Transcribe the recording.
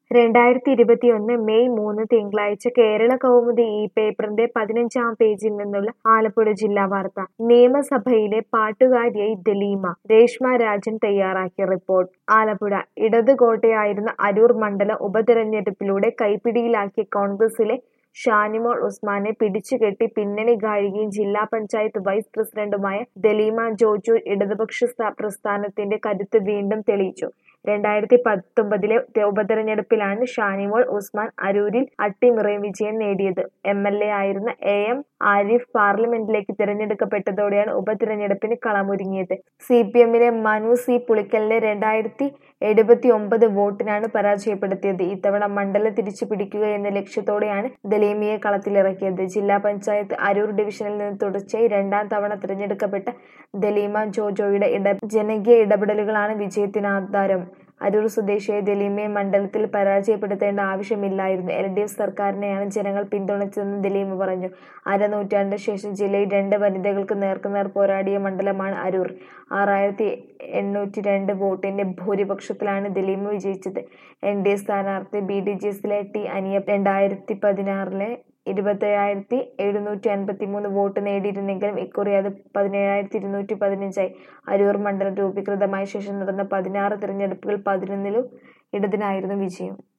രണ്ടായിരത്തി ഇരുപത്തിയൊന്ന് മെയ് മൂന്ന് തിങ്കളാഴ്ച കേരള കൗമുദി ഈ പേപ്പറിന്റെ പതിനഞ്ചാം പേജിൽ നിന്നുള്ള ആലപ്പുഴ ജില്ലാ വാർത്ത നിയമസഭയിലെ പാട്ടുകാരിയായി ദലീമ രേഷ്മ രാജൻ തയ്യാറാക്കിയ റിപ്പോർട്ട് ആലപ്പുഴ ഇടത് കോട്ടയായിരുന്ന അരൂർ മണ്ഡലം ഉപതെരഞ്ഞെടുപ്പിലൂടെ കൈപ്പിടിയിലാക്കിയ കോൺഗ്രസിലെ ഷാനിമോൾ ഉസ്മാനെ പിടിച്ചുകെട്ടി പിന്നണി ഗായികയും ജില്ലാ പഞ്ചായത്ത് വൈസ് പ്രസിഡന്റുമായ ദലീമ ജോജു ഇടതുപക്ഷ സ്ഥ- പ്രസ്ഥാനത്തിന്റെ കരുത്ത് വീണ്ടും തെളിയിച്ചു രണ്ടായിരത്തി പത്തൊമ്പതിലെ ഉപതെരഞ്ഞെടുപ്പിലാണ് ഷാനിമോൾ ഉസ്മാൻ അരൂരിൽ അട്ടിമറിയും വിജയം നേടിയത് എം എൽ എ ആയിരുന്ന എ എം ആരിഫ് പാർലമെന്റിലേക്ക് തിരഞ്ഞെടുക്കപ്പെട്ടതോടെയാണ് ഉപതിരഞ്ഞെടുപ്പിന് കളമൊരുങ്ങിയത് സി പി എമ്മിലെ മനു സി പുളിക്കലിനെ രണ്ടായിരത്തി എഴുപത്തി ഒമ്പത് വോട്ടിനാണ് പരാജയപ്പെടുത്തിയത് ഇത്തവണ മണ്ഡലം തിരിച്ചു പിടിക്കുക എന്ന ലക്ഷ്യത്തോടെയാണ് ദലീമിയെ കളത്തിലിറക്കിയത് ജില്ലാ പഞ്ചായത്ത് അരൂർ ഡിവിഷനിൽ നിന്ന് തുടർച്ചയായി രണ്ടാം തവണ തിരഞ്ഞെടുക്കപ്പെട്ട ദലീമ ജോജോയുടെ ഇട ജനകീയ ഇടപെടലുകളാണ് വിജയത്തിന് ആധാരം അരൂർ സ്വദേശിയായ ദലീമയെ മണ്ഡലത്തിൽ പരാജയപ്പെടുത്തേണ്ട ആവശ്യമില്ലായിരുന്നു എൽ ഡി എഫ് സർക്കാരിനെയാണ് ജനങ്ങൾ പിന്തുണച്ചതെന്ന് ദലീമ പറഞ്ഞു അരനൂറ്റാണ്ടിന് ശേഷം ജില്ലയിൽ രണ്ട് വനിതകൾക്ക് നേർക്കുനേർ പോരാടിയ മണ്ഡലമാണ് അരൂർ ആറായിരത്തി എണ്ണൂറ്റി രണ്ട് വോട്ടിന്റെ ഭൂരിപക്ഷത്തിലാണ് ദലീമ വിജയിച്ചത് എൻ ഡി എ സ്ഥാനാർത്ഥി ബി ഡി ജി എസിലെ ടി അനിയ രണ്ടായിരത്തി പതിനാറിലെ ഇരുപത്തേഴായിരത്തി എഴുന്നൂറ്റി അൻപത്തി മൂന്ന് വോട്ട് നേടിയിരുന്നെങ്കിലും ഇക്കുറി അത് പതിനേഴായിരത്തി ഇരുന്നൂറ്റി പതിനഞ്ചായി അരൂർ മണ്ഡലം രൂപീകൃതമായ ശേഷം നടന്ന പതിനാറ് തിരഞ്ഞെടുപ്പുകൾ പതിനൊന്നിലും ഇടതിനായിരുന്നു വിജയം